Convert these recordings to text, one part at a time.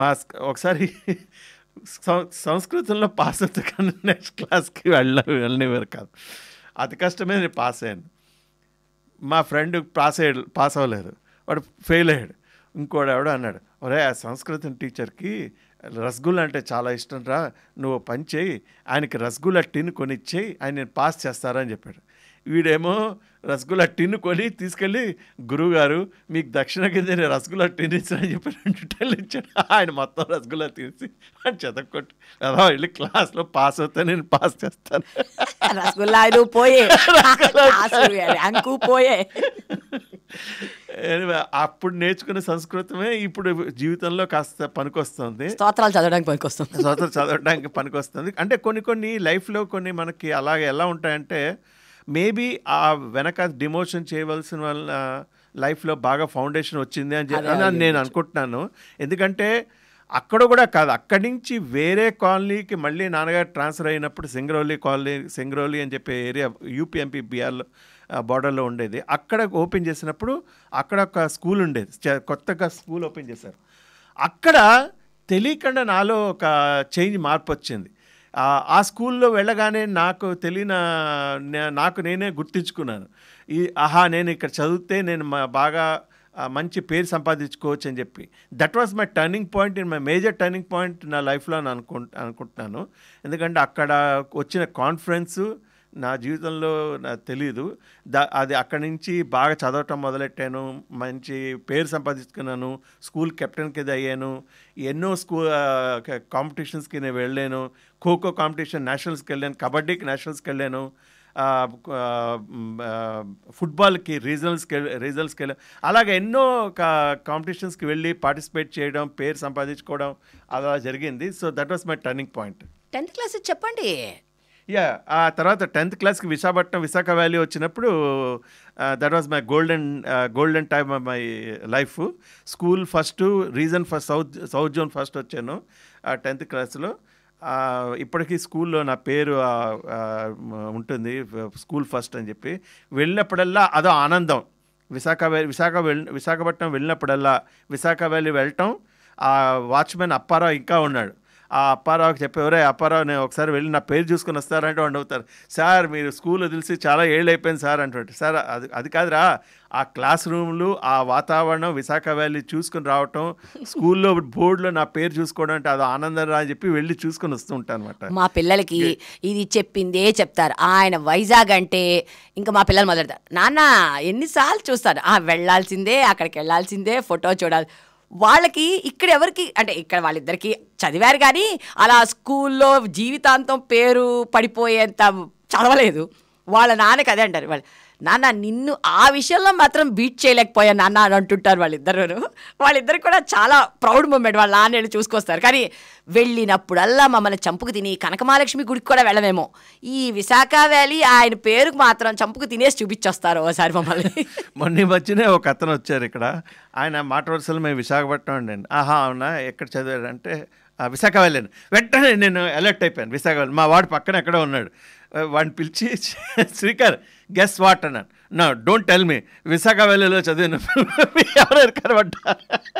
మా స్క- ఒకసారి సం- సంస్కృతంలో పాస్ అవుతా కానీ నెక్స్ట్ క్లాస్కి వెళ్ళ వెళ్ళనివారు కాదు అతి కష్టమే నేను పాస్ అయ్యాను మా ఫ్రెండ్ పాస్ అయ్యాడు పాస్ అవ్వలేదు వాడు ఫెయిల్ అయ్యాడు ఇంకోడు ఎవడో అన్నాడు ఒరే ఆ సంస్కృతం టీచర్కి రసగుల్లా అంటే చాలా ఇష్టం రా నువ్వు ఓ పని చేయి ఆయనకి రసగుల్లా టిన్ కొనిచ్చేయి ఆయన నేను పాస్ చేస్తారని చెప్పాడు వీడేమో రసగుల్లా టిన్ కొని తీసుకెళ్ళి గురువుగారు మీకు దక్షిణ కింద నేను రసగుల్లా టిన్ ఇచ్చానని చెప్పి రెండు టెన్లు ఇచ్చాడు ఆయన మొత్తం రసగుల్లా తీసి అని చెదకొట్టు అలా వెళ్ళి క్లాస్లో పాస్ అవుతా నేను పాస్ చేస్తాను రసగుల్లాలు పోయే క్లాసు ర్యాంకు పోయే Anyway, అప్పుడు నేర్చుకున్న సంస్కృతమే ఇప్పుడు జీవితంలో కాస్త పనికొస్తుంది స్తోత్రాలు చదవడానికి పనికొస్తుంది స్వతంత్ర చదవడానికి పనికొస్తుంది అంటే కొన్ని కొన్ని లైఫ్లో కొన్ని మనకి అలాగే ఎలా ఉంటాయంటే మేబీ ఆ వెనక డిమోషన్ చేయవలసిన వల్ల లైఫ్లో బాగా ఫౌండేషన్ వచ్చింది అని చెప్పి అదే, అని నేను అనుకుంటున్నాను ఎందుకంటే అక్కడ కూడా కాదు అక్కడి నుంచి వేరే కాలనీకి మళ్ళీ నాన్నగారు ట్రాన్స్ఫర్ అయినప్పుడు సింగరౌలి కాలనీ సింగరౌలి అని చెప్పే ఏరియా యూపీఎంపీ బీఆర్లో బార్డర్లో ఉండేది అక్కడ ఓపెన్ చేసినప్పుడు అక్కడ ఒక స్కూల్ ఉండేది చ- కొత్తగా స్కూల్ ఓపెన్ చేశారు అక్కడ తెలియకుండా నాలో ఒక చేంజ్ మార్పు వచ్చింది ఆ- ఆ స్కూల్లో వెళ్ళగానే నాకు తెలియన నే- నాకు నేనే గుర్తించుకున్నాను ఈ ఆహా నేను ఇక్కడ చదివితే నేను మా- బాగా ఆ, మంచి పేరు సంపాదించుకోవచ్చు అని చెప్పి that was my turning point in my major turning point నా లైఫ్లో అని అనుకు అనుకుంటున్నాను ఎందుకంటే అక్కడ వచ్చిన కాన్ఫిడెన్సు నా జీవితంలో నాకు తెలియదు దా అది అక్కడి నుంచి బాగా చదవటం మొదలెట్టాను మంచి పేరు సంపాదించుకున్నాను స్కూల్ కెప్టెన్ కింద అయ్యాను ఎన్నో స్కూల్ కాంపిటీషన్స్కి నేను వెళ్ళాను ఖోఖో కాంపిటీషన్ నేషనల్స్కి వెళ్ళాను కబడ్డీకి నేషనల్స్కి వెళ్ళాను ఆ, ఆ, మ్, ఆ, ఫుట్బాల్కి రీజనల్స్కి రీజనల్స్కి వెళ్ళాను అలాగే ఎన్నో కాంపిటీషన్స్కి వెళ్ళి పార్టిసిపేట్ చేయడం పేరు సంపాదించుకోవడం అలా జరిగింది so that was my turning point tenth class చెప్పండి యా ఆ తర్వాత టెన్త్ క్లాస్కి విశాఖపట్నం విశాఖ వ్యాలీ వచ్చినప్పుడు that was my golden golden time of my life school first region first south south zone first వచ్చాను టెన్త్ క్లాస్లో ఇప్పటికీ స్కూల్లో నా పేరు ఆ, ఆ, ఉంటుంది స్కూల్ ఫస్ట్ అని చెప్పి వెళ్ళినప్పుడల్లా అదో ఆనందం విశాఖ వ్యాలీ విశాఖ వెళ్ విశాఖపట్నం వెళ్ళినప్పుడల్లా విశాఖ వ్యాలీ వెళ్ళటం ఆ వాచ్మెన్ అప్పారావు ఇంకా ఉన్నాడు ఆ అప్పారావుకి చెప్పేవరే అప్పారావు నేను ఒకసారి వెళ్ళి నా పేరు చూసుకొని వస్తారంటే వాడు అవుతారు సార్ మీరు స్కూల్ వదిలిసి చాలా ఏళ్ళు అయిపోయింది సార్ అంటుంటే సార్ అది అది కాదురా ఆ క్లాస్ రూమ్లు ఆ వాతావరణం విశాఖ వ్యాలీ చూసుకొని రావటం స్కూల్లో బోర్డులో నా పేరు చూసుకోవడం అంటే అది ఆనందం రా అని చెప్పి వెళ్ళి చూసుకొని వస్తూ ఉంటాను అనమాట మా పిల్లలకి ఇది చెప్పిందే చెప్తారు ఆయన వైజాగ్ అంటే ఇంకా మా పిల్లలు మొదలెడతారు నాన్న ఎన్నిసార్లు చూస్తారు ఆ వెళ్ళాల్సిందే అక్కడికి వెళ్ళాల్సిందే ఫోటో చూడాలి వాళ్ళకి ఇక్కడ ఎవరికి అంటే ఇక్కడ వాళ్ళిద్దరికి చదివారు కానీ అలా స్కూల్లో జీవితాంతం పేరు పడిపోయేంత చదవలేదు వాళ్ళ నాన్నకి అదే అంటారు వాళ్ళు నాన్న నిన్ను ఆ విషయంలో మాత్రం బీట్ చేయలేకపోయా నాన్న అని అంటుంటారు వాళ్ళిద్దరు వాళ్ళిద్దరు కూడా చాలా ప్రౌడ్ మూమెంట్ వాళ్ళ నాన్న వెళ్ళి చూసుకొస్తారు కానీ వెళ్ళినప్పుడల్లా మమ్మల్ని చంపుకు తిని కనకమహాలక్ష్మి గుడికి కూడా వెళ్ళమేమో ఈ విశాఖ వ్యాలీ ఆయన పేరుకు మాత్రం చంపుకు తినేసి చూపించొస్తారు ఒకసారి మమ్మల్ని మొన్న ఈ మధ్యనే ఒక అతను వచ్చారు ఇక్కడ ఆయన మాట వరుసలు మేము విశాఖపట్నం అండి ఆహా అవునా ఎక్కడ చదివారంటే "ఆ, విశాఖ వెళ్ళాను వెంటనే నేను అలర్ట్ అయిపోయాను విశాఖ వెళ్ళాను మా వాడు పక్కన ఎక్కడో ఉన్నాడు ఆ, వాడిని పిలిచి శ్రీకర్ గెస్ వాట్ అన్నాను నా డోంట్ టెల్ మీ విశాఖ వ్యాలీలో చదివాను ఎవరెవరు కనబడ్డా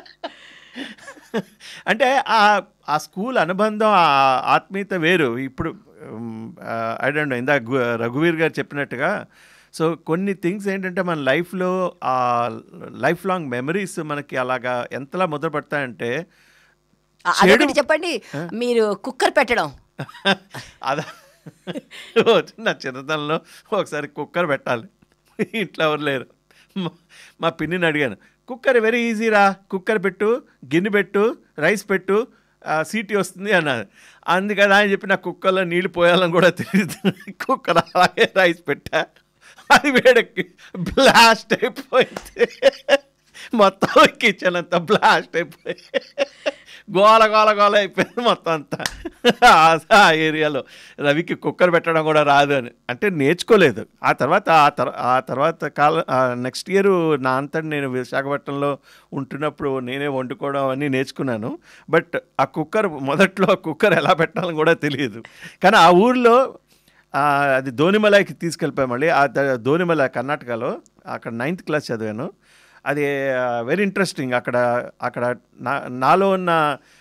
అంటే ఆ ఆ స్కూల్ అనుబంధం ఆ ఆత్మీయత వేరు ఇప్పుడు ఐ డోంట్ నో ఇందా రఘువీర్ గారు చెప్పినట్టుగా సో కొన్ని థింగ్స్ ఏంటంటే మన లైఫ్లో ఆ లైఫ్ లాంగ్ మెమరీస్ మనకి అలాగా ఎంతలా ముద్రపడతాయంటే ఆ, అదొకటి చెప్పండి మీరు కుక్కర్ పెట్టడం అదా నా చిన్నతనంలో ఒకసారి కుక్కర్ పెట్టాలి ఇంట్లో ఎవరు లేరు మా- మా పిన్నిని అడిగాను కుక్కర్ వెరీ ఈజీరా కుక్కర్ పెట్టు గిన్నె పెట్టు రైస్ పెట్టు ఆ, సీటీ వస్తుంది అన్నది అందుకని ఆయన చెప్పి నా కుక్కర్లో నీళ్ళు పోయాలని కూడా తెలియదు కుక్కర్ అలాగే రైస్ పెట్టా అది వేడెక్కి బ్లాస్ట్ అయిపోయింది మొత్తం కిచెన్ అంతా బ్లాస్ట్ అయిపోయి గోల గోల గోల అయిపోయింది మొత్తం అంతా ఆ- ఆ ఏరియాలో రవికి కుక్కర్ పెట్టడం కూడా రాదు అని అంటే నేర్చుకోలేదు ఆ తర్వాత ఆ తర్వా ఆ తర్వాత కాల నెక్స్ట్ ఇయర్ నా అంతటి నేను విశాఖపట్నంలో ఉంటున్నప్పుడు నేనే వండుకోవడం అన్నీ నేర్చుకున్నాను బట్ ఆ కుక్కర్ మొదట్లో ఆ కుక్కర్ ఎలా పెట్టాలని కూడా తెలియదు కానీ ఆ ఊర్లో ఆ, అది ధోనిమలైకి తీసుకెళ్ళిపోయాం మళ్ళీ ఆ ద- ధోనిమల కర్ణాటకలో అక్కడ నైన్త్ క్లాస్ చదివాను అది వెరీ ఇంట్రెస్టింగ్ అక్కడ అక్కడ నా నాలో ఉన్న